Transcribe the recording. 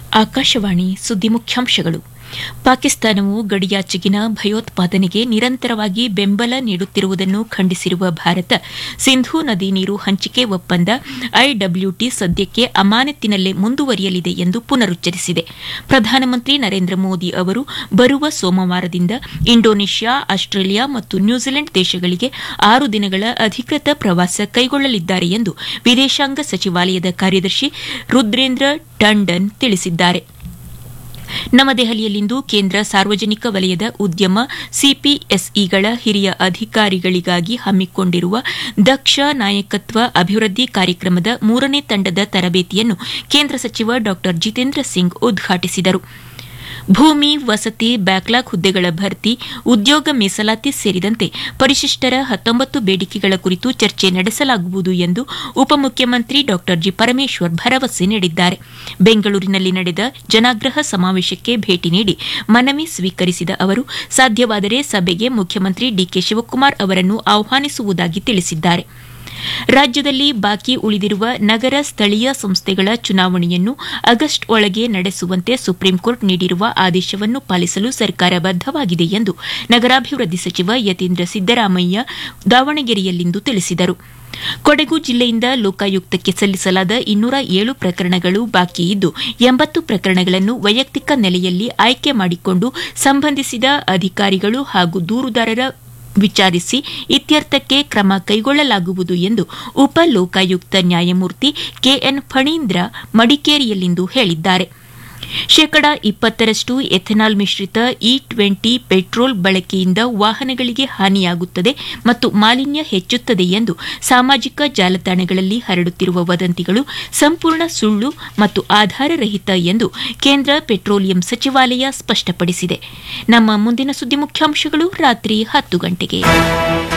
ಆಕಾಶವಾಣಿ ಸುದ್ದಿ ಮುಖ್ಯಾಂಶಗಳು ಪಾಕಿಸ್ತಾನವು ಗಡಿಯಾಚೆಗಿನ ಭಯೋತ್ಪಾದನೆಗೆ ನಿರಂತರವಾಗಿ ಬೆಂಬಲ ನೀಡುತ್ತಿರುವುದನ್ನು ಖಂಡಿಸಿರುವ ಭಾರತ ಸಿಂಧೂ ನದಿ ನೀರು ಹಂಚಿಕೆ ಒಪ್ಪಂದ ಐಡಬ್ಲ್ಯೂಟಿ ಸದ್ಯಕ್ಕೆ ಅಮಾನತಿನಲ್ಲೇ ಮುಂದುವರಿಯಲಿದೆ ಎಂದು ಪುನರುಚ್ಚರಿಸಿದೆ ಪ್ರಧಾನಮಂತ್ರಿ ನರೇಂದ್ರ ಮೋದಿ ಅವರು ಬರುವ ಸೋಮವಾರದಿಂದ ಇಂಡೋನೇಷ್ಯಾ ಆಸ್ಟ್ರೇಲಿಯಾ ಮತ್ತು ನ್ಯೂಜಿಲೆಂಡ್ ದೇಶಗಳಿಗೆ ಆರು ದಿನಗಳ ಅಧಿಕೃತ ಪ್ರವಾಸ ಕೈಗೊಳ್ಳಲಿದ್ದಾರೆ ಎಂದು ವಿದೇಶಾಂಗ ಸಚಿವಾಲಯದ ಕಾರ್ಯದರ್ಶಿ ರುದ್ರೇಂದ್ರ ಟಂಡನ್ ತಿಳಿಸಿದ್ದಾರೆ ನವದೆಹಲಿಯಲ್ಲಿಂದು ಕೇಂದ್ರ ಸಾರ್ವಜನಿಕ ವಲಯದ ಉದ್ಯಮ ಸಿಪಿಎಸ್ಇಗಳ ಹಿರಿಯ ಅಧಿಕಾರಿಗಳಿಗಾಗಿ ಹಮ್ಮಿಕೊಂಡಿರುವ ದಕ್ಷ ನಾಯಕತ್ವ ಅಭಿವೃದ್ಧಿ ಕಾರ್ಯಕ್ರಮದ ಮೂರನೇ ತಂಡದ ತರಬೇತಿಯನ್ನು ಕೇಂದ್ರ ಸಚಿವ ಡಾ ಜಿತೇಂದ್ರ ಸಿಂಗ್ ಉದ್ಘಾಟಿಸಿದರು ಭೂಮಿ ವಸತಿ ಬ್ಯಾಕ್ಲಾಗ್ ಹುದ್ದೆಗಳ ಭರ್ತಿ ಉದ್ಯೋಗ ಮೀಸಲಾತಿ ಸೇರಿದಂತೆ ಪರಿಶಿಷ್ಟರ ಹತ್ತೊಂಬತ್ತು ಬೇಡಿಕೆಗಳ ಕುರಿತು ಚರ್ಚೆ ನಡೆಸಲಾಗುವುದು ಎಂದು ಉಪಮುಖ್ಯಮಂತ್ರಿ ಡಾ ಜಿ ಪರಮೇಶ್ವರ್ ಭರವಸೆ ನೀಡಿದ್ದಾರೆ ಬೆಂಗಳೂರಿನಲ್ಲಿ ನಡೆದ ಜನಾಗ್ರಹ ಸಮಾವೇಶಕ್ಕೆ ಭೇಟಿ ನೀಡಿ ಮನವಿ ಸ್ವೀಕರಿಸಿದ ಅವರು ಸಾಧ್ಯವಾದರೆ ಸಭೆಗೆ ಮುಖ್ಯಮಂತ್ರಿ ಡಿಕೆ ಶಿವಕುಮಾರ್ ಅವರನ್ನು ಆಹ್ವಾನಿಸುವುದಾಗಿ ತಿಳಿಸಿದ್ದಾರೆ ರಾಜ್ಯದಲ್ಲಿ ಬಾಕಿ ಉಳಿದಿರುವ ನಗರ ಸ್ಥಳೀಯ ಸಂಸ್ಥೆಗಳ ಚುನಾವಣೆಯನ್ನು ಆಗಸ್ಟ್ ಒಳಗೆ ನಡೆಸುವಂತೆ ಸುಪ್ರೀಂಕೋರ್ಟ್ ನೀಡಿರುವ ಆದೇಶವನ್ನು ಪಾಲಿಸಲು ಸರ್ಕಾರ ಬದ್ದವಾಗಿದೆ ಎಂದು ನಗರಾಭಿವೃದ್ಧಿ ಸಚಿವ ಯತೀಂದ್ರ ಸಿದ್ದರಾಮಯ್ಯ ದಾವಣಗೆರೆಯಲ್ಲಿಂದು ತಿಳಿಸಿದರು ಕೊಡಗು ಜಿಲ್ಲೆಯಿಂದ ಲೋಕಾಯುಕ್ತಕ್ಕೆ ಸಲ್ಲಿಸಲಾದ ಇನ್ನೂರ ಏಳು ಪ್ರಕರಣಗಳು ಬಾಕಿ ಇದ್ದು ಎಂಬತ್ತು ಪ್ರಕರಣಗಳನ್ನು ವೈಯಕ್ತಿಕ ನೆಲೆಯಲ್ಲಿ ಆಯ್ಕೆ ಮಾಡಿಕೊಂಡು ಸಂಬಂಧಿಸಿದ ಅಧಿಕಾರಿಗಳು ಹಾಗೂ ದೂರುದಾರರ ವಿಚಾರಿಸಿ ಇತ್ಯರ್ಥಕ್ಕೆ ಕ್ರಮ ಕೈಗೊಳ್ಳಲಾಗುವುದು ಎಂದು ಉಪ ಲೋಕಾಯುಕ್ತ ನ್ಯಾಯಮೂರ್ತಿ ಕೆಎನ್ ಫಣೀಂದ್ರ ಮಡಿಕೇರಿಯಲ್ಲಿಂದು ಹೇಳಿದ್ದಾರೆ ಶೇಕಡಾ ಇಪ್ಪತ್ತರಷ್ಟು ಎಥೆನಾಲ್ ಮಿಶ್ರಿತ ಇ ಟ್ವೆಂಟಿ ಪೆಟ್ರೋಲ್ ಬಳಕೆಯಿಂದ ವಾಹನಗಳಿಗೆ ಹಾನಿಯಾಗುತ್ತದೆ ಮತ್ತು ಮಾಲಿನ್ಯ ಹೆಚ್ಚುತ್ತದೆ ಎಂದು ಸಾಮಾಜಿಕ ಜಾಲತಾಣಗಳಲ್ಲಿ ಹರಡುತ್ತಿರುವ ವದಂತಿಗಳು ಸಂಪೂರ್ಣ ಸುಳ್ಳು ಮತ್ತು ಆಧಾರರಹಿತ ಎಂದು ಕೇಂದ್ರ ಪೆಟ್ರೋಲಿಯಂ ಸಚಿವಾಲಯ ಸ್ಪಷ್ಟಪಡಿಸಿದೆ ನಮ್ಮ ಮುಂದಿನ ಸುದ್ದಿ ಮುಖ್ಯಾಂಶಗಳು ರಾತ್ರಿ ಹತ್ತು ಗಂಟೆಗೆ